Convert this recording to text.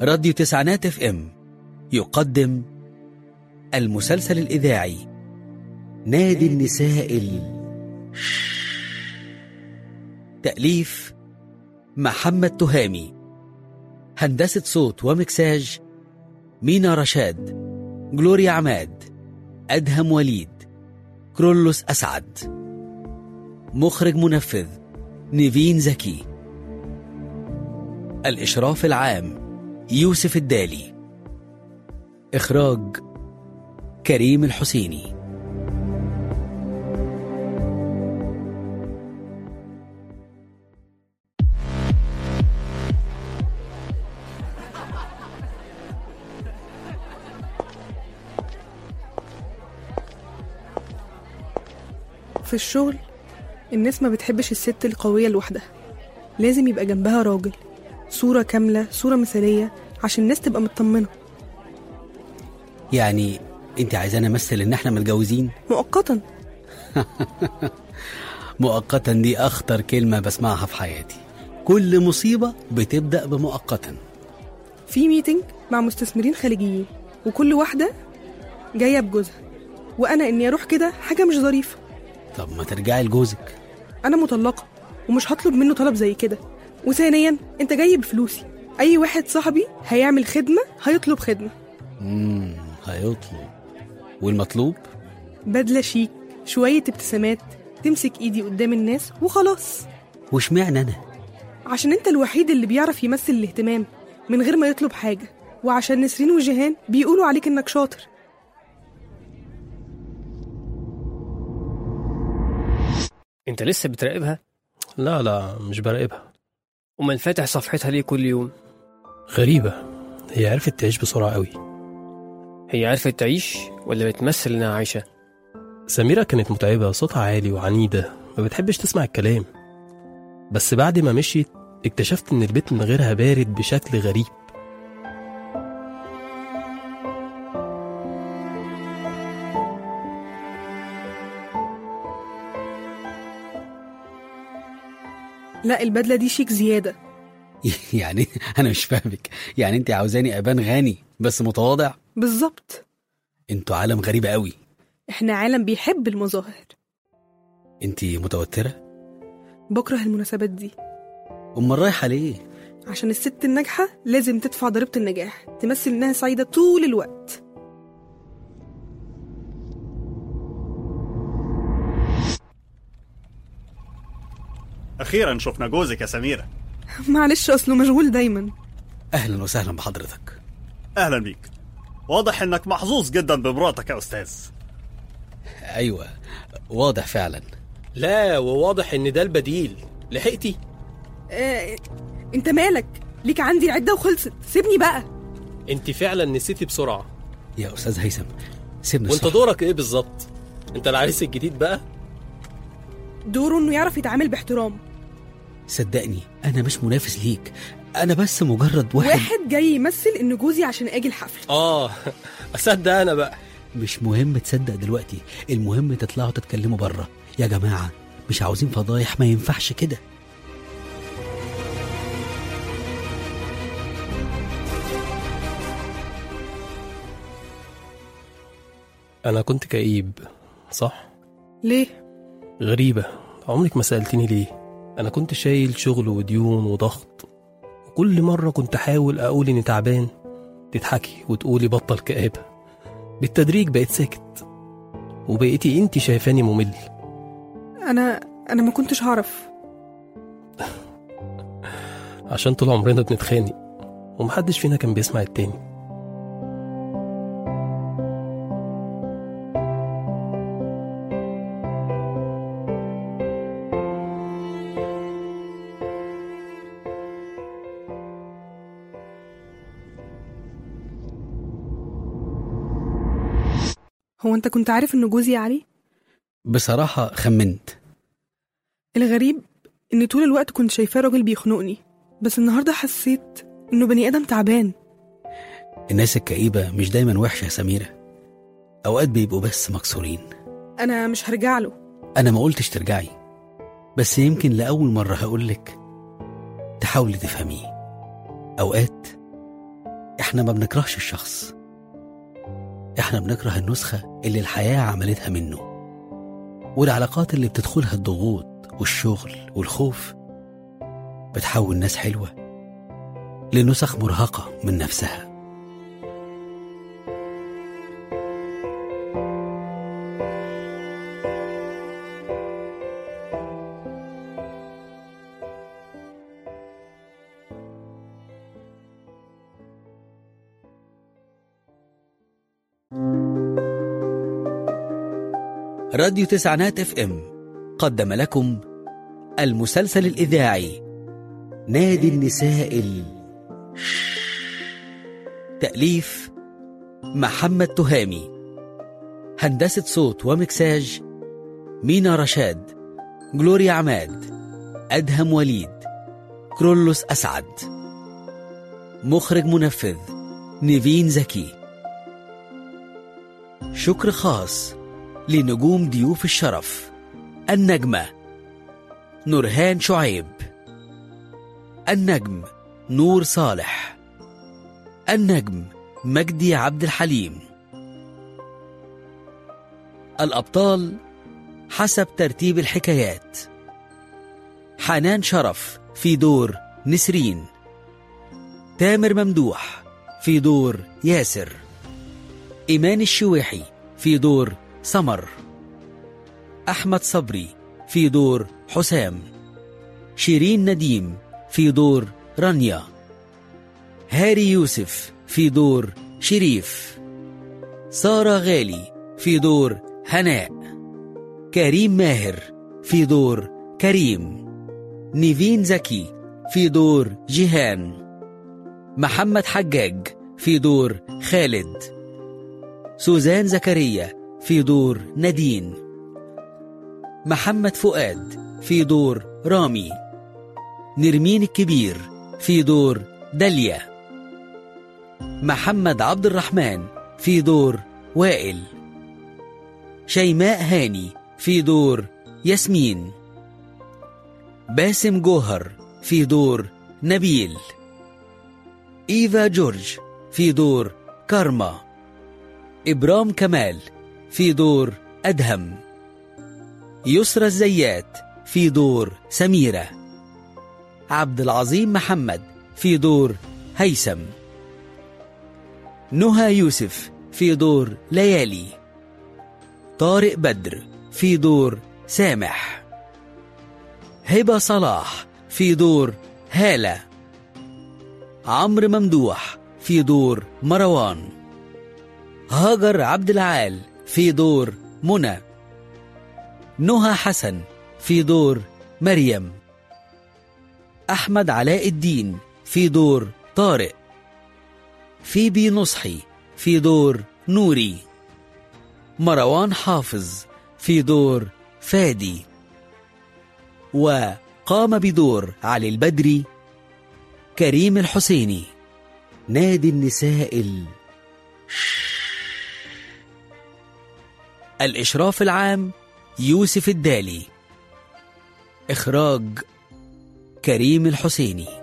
راديو تسعينات اف ام يقدم المسلسل الإذاعي نادي النساء ال تأليف محمد تهامي هندسة صوت ومكساج مينا رشاد جلوريا عماد أدهم وليد كرولوس أسعد مخرج منفذ نيفين زكي الإشراف العام يوسف الدالي إخراج كريم الحسيني في الشغل الناس ما بتحبش الست القوية لوحدها لازم يبقى جنبها راجل صورة كاملة صورة مثالية عشان الناس تبقى مطمنة يعني انت عايزانا امثل ان احنا متجوزين مؤقتا مؤقتا دي اخطر كلمة بسمعها في حياتي كل مصيبة بتبدأ بمؤقتا في ميتنج مع مستثمرين خارجيين وكل واحدة جاية بجوزها وأنا إني أروح كده حاجة مش ظريفة طب ما ترجعي لجوزك أنا مطلقة ومش هطلب منه طلب زي كده وثانيا أنت جاي بفلوسي أي واحد صاحبي هيعمل خدمة هيطلب خدمة امم هيطلب والمطلوب بدلة شيك شوية ابتسامات تمسك إيدي قدام الناس وخلاص واشمعنى انا عشان انت الوحيد اللي بيعرف يمثل الاهتمام من غير ما يطلب حاجة وعشان نسرين وجيهان بيقولوا عليك انك شاطر انت لسه بتراقبها لا لا مش براقبها امال فاتح صفحتها ليه كل يوم غريبة هي عرفت تعيش بسرعة قوي هي عرفت تعيش ولا بتمثل انها عايشه سميرة كانت متعبة صوتها عالي وعنيدة ما بتحبش تسمع الكلام بس بعد ما مشيت اكتشفت ان البيت من غيرها بارد بشكل غريب لا البدلة دي شيك زيادة يعني انا مش فاهمك يعني انت عاوزاني ابان غني بس متواضع بالظبط انتوا عالم غريب قوي احنا عالم بيحب المظاهر انت متوترة بكره المناسبات دي امال رايحة ليه عشان الست الناجحة لازم تدفع ضريبة النجاح تمثل انها سعيدة طول الوقت أخيرا شفنا جوزك يا سميرة معلش اصله مشغول دايما اهلا وسهلا بحضرتك أهلا بيك واضح إنك محظوظ جدا بمراتك يا أستاذ ايوه واضح فعلا لا وواضح ان ده البديل لحقتي اه انت مالك ليك عندي عدة وخلصت سيبني بقى انت فعلا نسيتي بسرعة يا استاذ هيثم سيبنا وانت الصح. دورك ايه بالظبط انت العريس الجديد بقى دوره انه يعرف يتعامل باحترام صدقني انا مش منافس ليك انا بس مجرد واحد, واحد جاي يمثل انه جوزي عشان اجي الحفل اه اصدق انا بقى مش مهم تصدق دلوقتي المهم تطلعوا تتكلموا بره يا جماعة مش عاوزين فضايح ما ينفعش كده انا كنت كئيب صح ليه غريبة عمرك ما سألتني ليه أنا كنت شايل شغل وديون وضغط وكل مرة كنت أحاول أقول إني تعبان تضحكي وتقولي بطل كآبة بالتدريج بقيت ساكت وبقيتي انت شايفاني ممل انا انا ما كنتش هعرف عشان طول عمرنا بنتخانق ومحدش فينا كان بيسمع التاني هو انت كنت عارف انه جوزي علي بصراحة خمنت الغريب ان طول الوقت كنت شايفاه راجل بيخنقني بس النهارده حسيت انه بني ادم تعبان الناس الكئيبة مش دايما وحشة يا سميرة أوقات بيبقوا بس مكسورين انا مش هرجع له أنا ما قلتش ترجعي بس يمكن لأول مرة هقولك تحاولي تفهميه أوقات احنا ما بنكرهش الشخص احنا بنكره النسخة اللي الحياة عملتها منه والعلاقات اللي بتدخلها الضغوط والشغل والخوف بتحول ناس حلوة لنسخ مرهقة من نفسها راديو تسعينات اف ام قدم لكم المسلسل الإذاعي نادي النساء ال... تأليف محمد تهامي هندسة صوت ومكساج مينا رشاد جلوريا عماد أدهم وليد كرولوس أسعد مخرج منفذ نيفين زكي شكر خاص لنجوم ضيوف الشرف النجمة نورهان شعيب النجم نور صالح النجم مجدي عبد الحليم الأبطال حسب ترتيب الحكايات حنان شرف في دور نسرين تامر ممدوح في دور ياسر إيمان الشويحي في دور سمر أحمد صبري في دور حسام شيرين نديم في دور رانيا هاري يوسف في دور شريف سارة غالي في دور هناء كريم ماهر في دور كريم نيفين زكي في دور جيهان محمد حجاج في دور خالد سوزان زكريا في دور نادين محمد فؤاد في دور رامي نرمين الكبير في دور داليا محمد عبد الرحمن في دور وائل شيماء هاني في دور ياسمين باسم جوهر في دور نبيل إيفا جورج في دور كارما إبرام كمال في دور أدهم يسرى الزيات في دور سميرة عبد العظيم محمد في دور هيثم نهى يوسف في دور ليالي طارق بدر في دور سامح هبة صلاح في دور هالة عمرو ممدوح في دور مروان هاجر عبد العال في دور منى نهى حسن في دور مريم أحمد علاء الدين في دور طارق فيبي نصحي في دور نوري مروان حافظ في دور فادي وقام بدور علي البدري كريم الحسيني نادي النساء ال... الإشراف العام يوسف الدالي إخراج كريم الحسيني